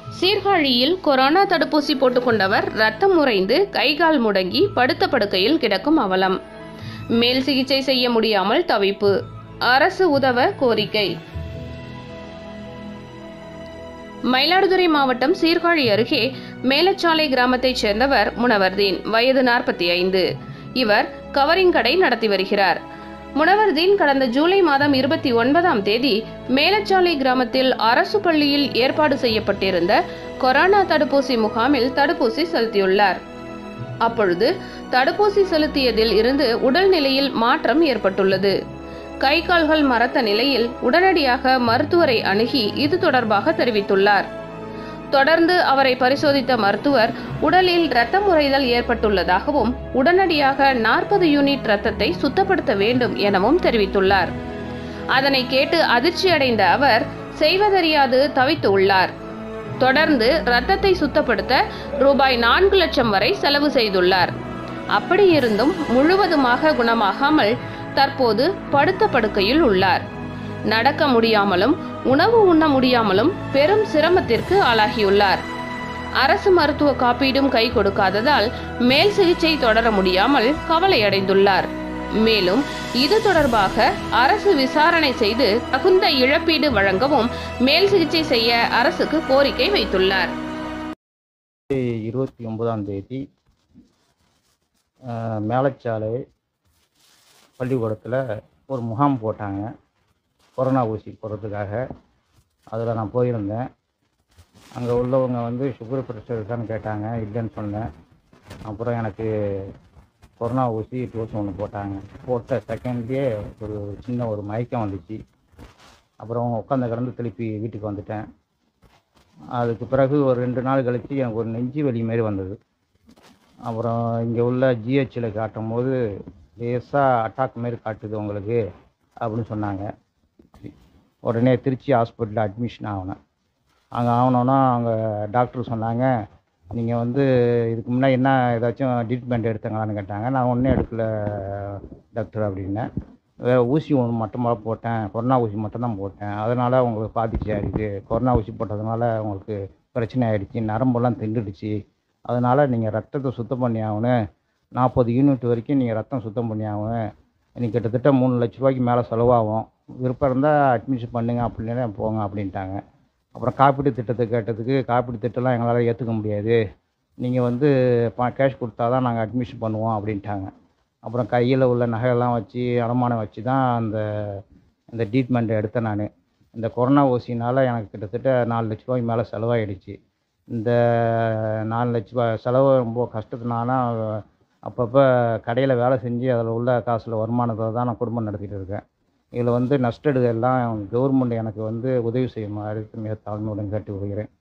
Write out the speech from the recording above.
சீர்காழியில் கொரோனா தடுப்பூசி போட்டுக்கொண்டவர் ரத்தம் உறைந்து கைகால் முடங்கி படுத்த படுக்கையில் கிடக்கும் அவலம் மேல் சிகிச்சை செய்ய முடியாமல் தவிப்பு அரசு உதவ கோரிக்கை மயிலாடுதுறை மாவட்டம் சீர்காழி அருகே மேலச்சாலை கிராமத்தைச் சேர்ந்தவர் முனவர்தீன் வயது நாற்பத்தி ஐந்து இவர் கவரிங் கடை நடத்தி வருகிறார் முனவர்தீன் கடந்த ஜூலை மாதம் இருபத்தி ஒன்பதாம் தேதி மேலச்சாலை கிராமத்தில் அரசு பள்ளியில் ஏற்பாடு செய்யப்பட்டிருந்த கொரோனா தடுப்பூசி முகாமில் தடுப்பூசி செலுத்தியுள்ளார் அப்பொழுது தடுப்பூசி செலுத்தியதில் இருந்து உடல்நிலையில் மாற்றம் ஏற்பட்டுள்ளது கை கால்கள் மரத்த நிலையில் உடனடியாக மருத்துவரை அணுகி இது தொடர்பாக தெரிவித்துள்ளார் தொடர்ந்து அவரை பரிசோதித்த மருத்துவர் உடலில் இரத்தம் உறைதல் ஏற்பட்டுள்ளதாகவும் உடனடியாக நாற்பது யூனிட் இரத்தத்தை சுத்தப்படுத்த வேண்டும் எனவும் தெரிவித்துள்ளார் அதனை கேட்டு அதிர்ச்சியடைந்த அவர் செய்வதறியாது தவித்து உள்ளார் தொடர்ந்து இரத்தத்தை சுத்தப்படுத்த ரூபாய் நான்கு லட்சம் வரை செலவு செய்துள்ளார் அப்படியிருந்தும் முழுவதுமாக குணமாகாமல் தற்போது படுத்த படுக்கையில் உள்ளார் நடக்க முடியாமலும் உணவு உண்ண முடியாமலும் பெரும் சிரமத்திற்கு ஆளாகியுள்ளார் அரசு மருத்துவ காப்பீடும் கை கொடுக்காததால் மேல் சிகிச்சை தொடர முடியாமல் கவலையடைந்துள்ளார் மேலும் இது தொடர்பாக அரசு விசாரணை செய்து தகுந்த இழப்பீடு வழங்கவும் மேல் சிகிச்சை செய்ய அரசுக்கு கோரிக்கை வைத்துள்ளார் இருபத்தி ஒன்பதாம் தேதி அஹ், மேலச்சாலை பள்ளிக்கூடத்தில் ஒரு முகாம் போட்டாங்க கொரோனா ஊசி போடுறதுக்காக அதில் நான் போயிருந்தேன் அங்கே உள்ளவங்க வந்து சுகர் ப்ரெஷர் இருக்கான்னு கேட்டாங்க இல்லைன்னு சொன்னேன் அப்புறம் எனக்கு கொரோனா ஊசி டோஸ் ஒன்று போட்டாங்க போட்ட செகண்ட்லேயே ஒரு சின்ன ஒரு மயக்கம் வந்துச்சு அப்புறம் உட்காந்து கிடந்து திருப்பி வீட்டுக்கு வந்துட்டேன் அதுக்கு பிறகு ஒரு ரெண்டு நாள் கழித்து எனக்கு ஒரு நெஞ்சு வலி மாரி வந்தது அப்புறம் இங்கே உள்ள ஜிஹெச்சில் காட்டும் போது லேசாக அட்டாக் மாரி காட்டுது உங்களுக்கு அப்படின்னு சொன்னாங்க உடனே திருச்சி ஹாஸ்பிட்டலில் அட்மிஷன் ஆகினேன் அங்கே ஆகணுன்னா அங்கே டாக்டர் சொன்னாங்க நீங்கள் வந்து இதுக்கு முன்னாடி என்ன ஏதாச்சும் ட்ரீட்மெண்ட் எடுத்தங்களான்னு கேட்டாங்க நான் ஒன்றும் எடுக்கல டாக்டர் அப்படின்னேன் வேறு ஊசி ஒன்று மட்டுமா போட்டேன் கொரோனா ஊசி மட்டும்தான் போட்டேன் அதனால் உங்களுக்கு பாதிச்சு ஆயிடுச்சு கொரோனா ஊசி போட்டதுனால உங்களுக்கு பிரச்சனை ஆயிடுச்சு நரம்பெல்லாம் திண்டுடுச்சு அதனால் நீங்கள் ரத்தத்தை சுத்தம் பண்ணி ஆகணும் நாற்பது யூனிட் வரைக்கும் நீங்கள் ரத்தம் சுத்தம் பண்ணி ஆகணும் இன்னைக்கு கிட்டத்தட்ட மூணு லட்ச ரூபாய்க்கு மேலே செலவாகும் விருப்பம் இருந்தால் அட்மிஷன் பண்ணுங்க அப்படின்னு போங்க அப்படின்ட்டாங்க அப்புறம் காப்பீடு திட்டத்தை கேட்டதுக்கு காப்பீடு திட்டம்லாம் எங்களால் ஏற்றுக்க முடியாது நீங்கள் வந்து ப கேஷ் கொடுத்தா தான் நாங்கள் அட்மிஷன் பண்ணுவோம் அப்படின்ட்டாங்க அப்புறம் கையில் உள்ள நகையெல்லாம் வச்சு அடமானம் வச்சு தான் அந்த இந்த ட்ரீட்மெண்ட் எடுத்தேன் நான் இந்த கொரோனா ஊசினால் எனக்கு கிட்டத்தட்ட நாலு லட்ச ரூபாய்க்கு மேலே செலவாயிடுச்சு இந்த நாலு லட்ச ரூபாய் செலவு ரொம்ப கஷ்டத்தினால அப்பப்போ கடையில் வேலை செஞ்சு அதில் உள்ள காசில் வருமானத்தை தான் நான் குடும்பம் நடத்திட்டு இருக்கேன் இதில் வந்து நஷ்டடு எல்லாம் கவர்மெண்ட் எனக்கு வந்து உதவி செய்யுமாறு மிக தாழ்மையுடன் கேட்டு வருகிறேன்